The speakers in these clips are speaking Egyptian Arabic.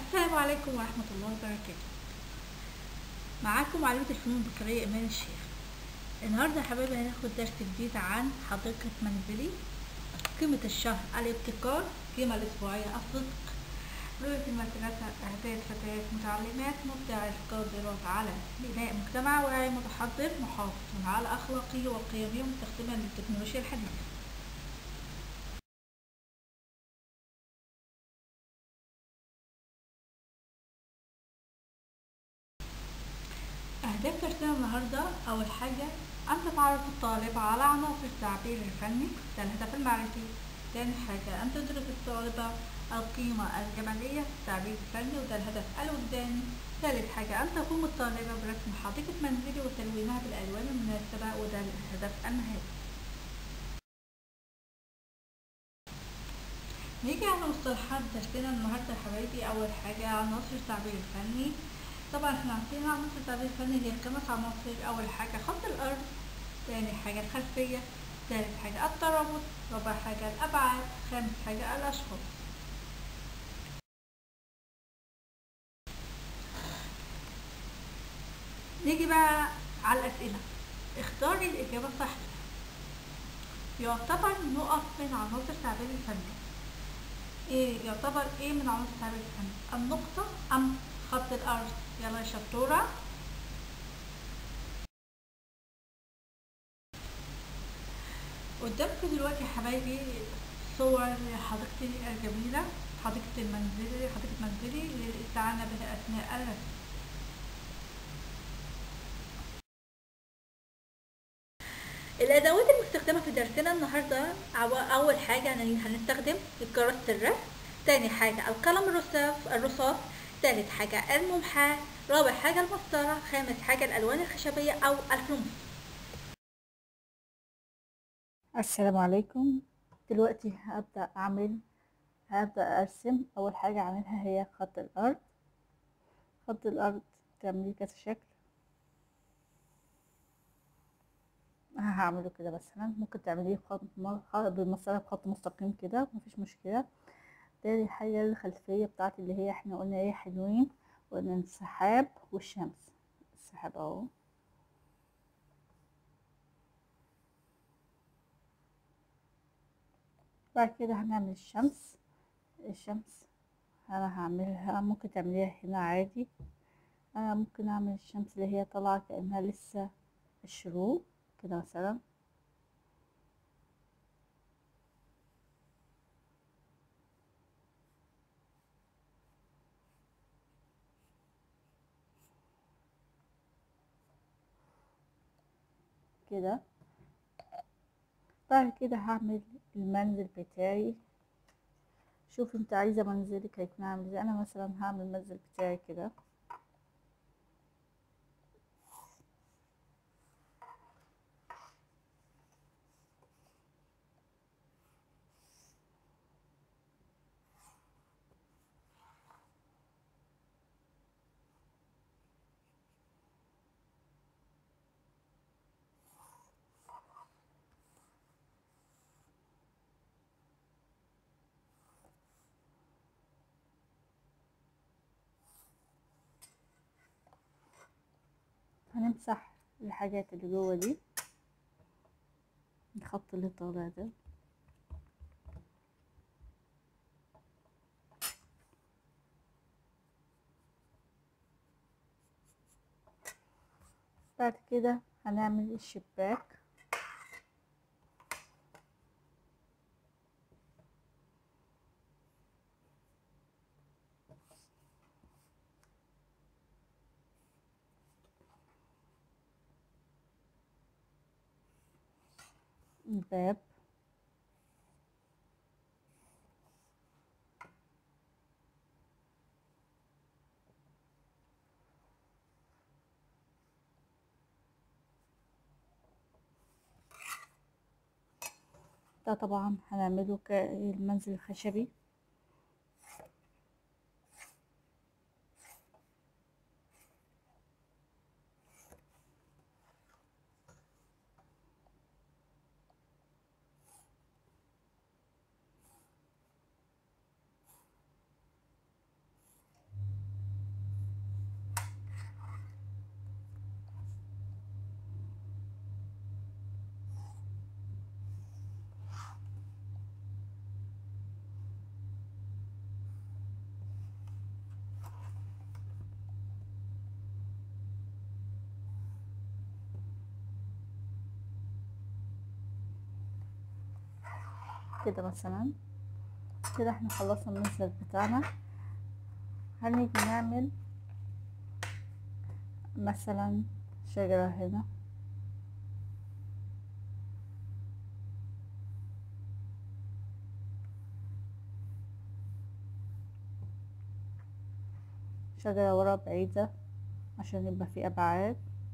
السلام عليكم ورحمة الله وبركاته معاكم معلمة الفنون البصرية إيمان الشيخ النهاردة يا حبايبي هناخد درس جديد عن حديقة منزلي قيمة الشهر الابتكار قيمة الأسبوعية الصدق رؤية المدرسة إعداد فتيات متعلمات مبدعة قادرات على بناء مجتمع واعي متحضر محافظ على أخلاقه وقيمه مستخدما للتكنولوجيا الحديثة أهداف درسنا النهاردة أول حاجة أن تتعرف الطالبة على عناصر التعبير الفني ده الهدف المعرفي تاني حاجة أن تدرك الطالبة القيمة الجمالية في التعبير الفني وده الهدف الوجداني ثالث حاجة أن تقوم الطالبة برسم حديقة منزلي وتلوينها بالألوان المناسبة وده الهدف النهائي نيجي على مصطلحات درسنا النهاردة يا حبايبي أول حاجة عناصر التعبير الفني طبعا احنا عارفين عناصر التعبير الفني هي خمس عناصر أول حاجة خط الأرض تاني حاجة الخلفية تالت حاجة الترابط رابع حاجة الأبعاد خامس حاجة الأشخاص نيجي بقى على الأسئلة اختاري الإجابة الصحيحة يعتبر نقط من عناصر التعبير الفني ايه يعتبر ايه من عناصر التعبير الفني النقطة أم خط الأرض يلا يا شطورة قدامكم دلوقتي يا حبايبي صور حديقتي الجميلة حديقة المنزلي حديقة منزلي اللي استعنا بها أثناء الرسم الأدوات المستخدمة في درسنا النهاردة أو- أول حاجة هن- هنستخدم كراسة الرسم تاني حاجة القلم الرصاص الرصاص تالت حاجة الممحاة رابع حاجة المسطرة خامس حاجة الألوان الخشبية أو الفلومس السلام عليكم دلوقتي هبدأ أعمل هبدأ أرسم أول حاجة أعملها هي خط الأرض خط الأرض تعمليه كذا شكل أنا هعمله كده مثلا ممكن تعمليه خط م- خ- بالمسطرة بخط مستقيم كده مفيش مشكلة تاني حاجة الخلفية بتاعتي اللي هي احنا قلنا ايه حلوين قلنا السحاب والشمس السحاب اهو بعد كده هنعمل الشمس الشمس انا هعملها ممكن تعمليها هنا عادي انا ممكن اعمل الشمس اللي هي طالعة كأنها لسه الشروق كده مثلا كده بعد كده هعمل المنزل بتاعي شوف انت عايزة منزلك هيكون عامل ازاي انا مثلا هعمل المنزل بتاعي كده هنمسح الحاجات اللي جوه دي الخط اللي طالع ده بعد كده هنعمل الشباك الباب ده طبعا هنعمله كالمنزل الخشبي كده مثلا كده احنا خلصنا المنزل بتاعنا هنيجي نعمل مثلا شجرة هنا شجرة ورا بعيدة عشان يبقى في أبعاد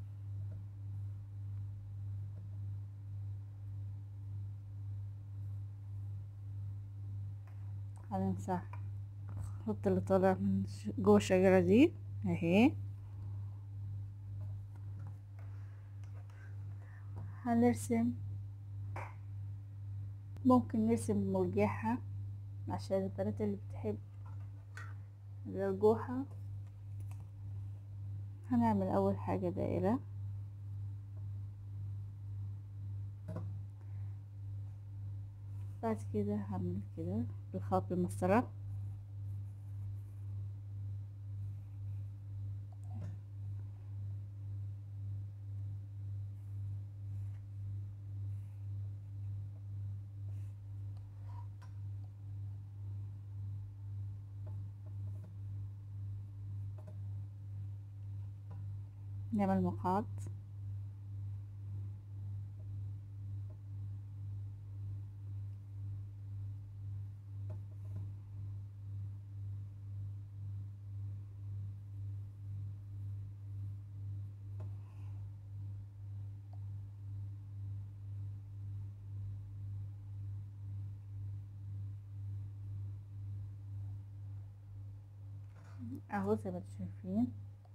هنمسح الخط اللي طالع من ش- جوه الشجرة دي اهي هنرسم ممكن نرسم مرجحة عشان البنات اللي بتحب الأرجوحة هنعمل أول حاجة دائرة بعد كده هعمل كده بالخط بالمسطرة نعمل مقاط اهو زي ما انتم شايفين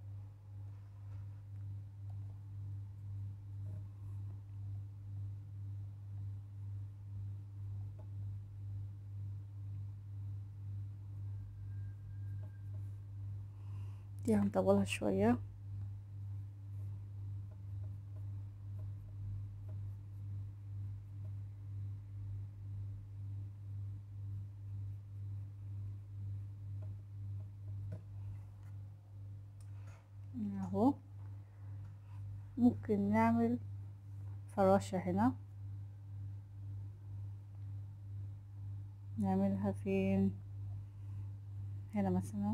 دي هنطولها شوية اهو ممكن نعمل فراشة هنا نعملها فين هنا مثلا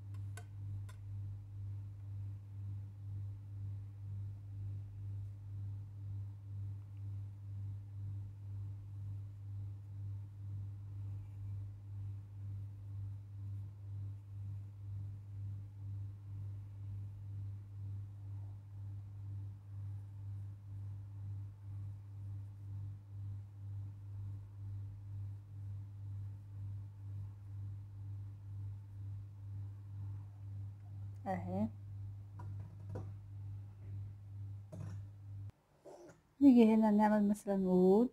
اهي نيجي هنا نعمل مثلا ورود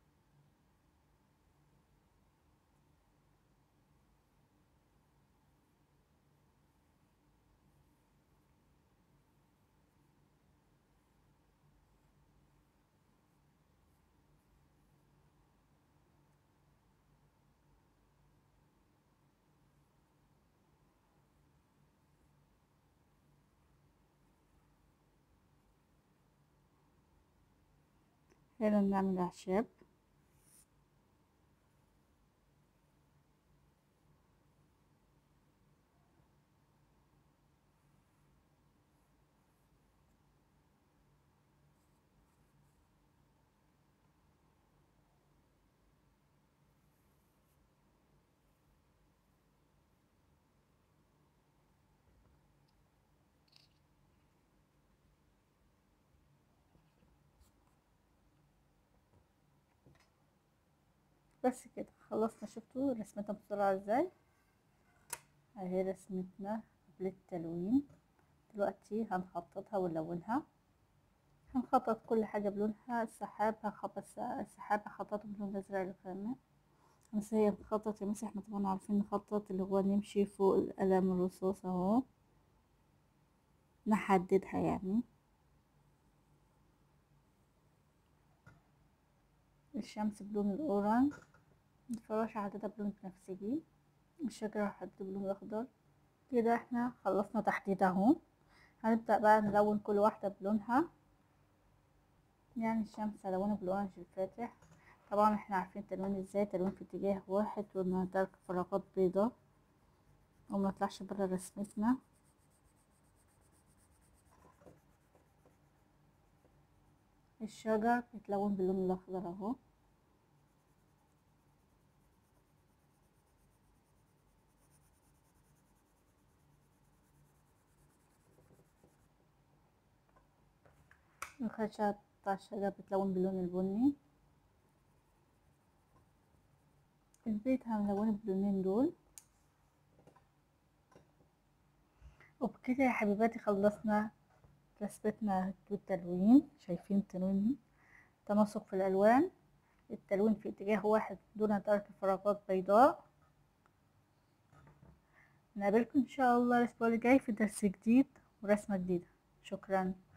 هنا نعمل أعشاب بس كده خلصنا شفتوا رسمتنا بسرعة ازاي اهي رسمتنا قبل التلوين دلوقتي هنخططها ونلونها هنخطط كل حاجة بلونها السحاب هخبط السحاب هخططه بلون أزرق الغامق بس هي نخطط يا مس احنا طبعا عارفين نخطط اللي هو نمشي فوق القلم الرصاص اهو نحددها يعني الشمس بلون الأورنج الفراشة هحددها بلون بنفسجي الشجرة هحددها بلون الأخضر كده احنا خلصنا تحديد اهو هنبدأ بقى نلون كل واحدة بلونها يعني الشمس هلونها بالأورنج الفاتح طبعا احنا عارفين التلوين ازاي تلوين في اتجاه واحد ونترك فراغات بيضاء وما نطلعش بره رسمتنا الشجر بيتلون باللون الاخضر اهو الخشب بتاع الشجر بيتلون باللون البني البيت هنلونه باللونين دول وبكده يا حبيباتي خلصنا رسمتنا بالتلوين شايفين تلوين تناسق في الألوان التلوين في اتجاه واحد دون ترك فراغات بيضاء نقابلكم إن شاء الله الأسبوع الجاي في درس جديد ورسمة جديدة شكرا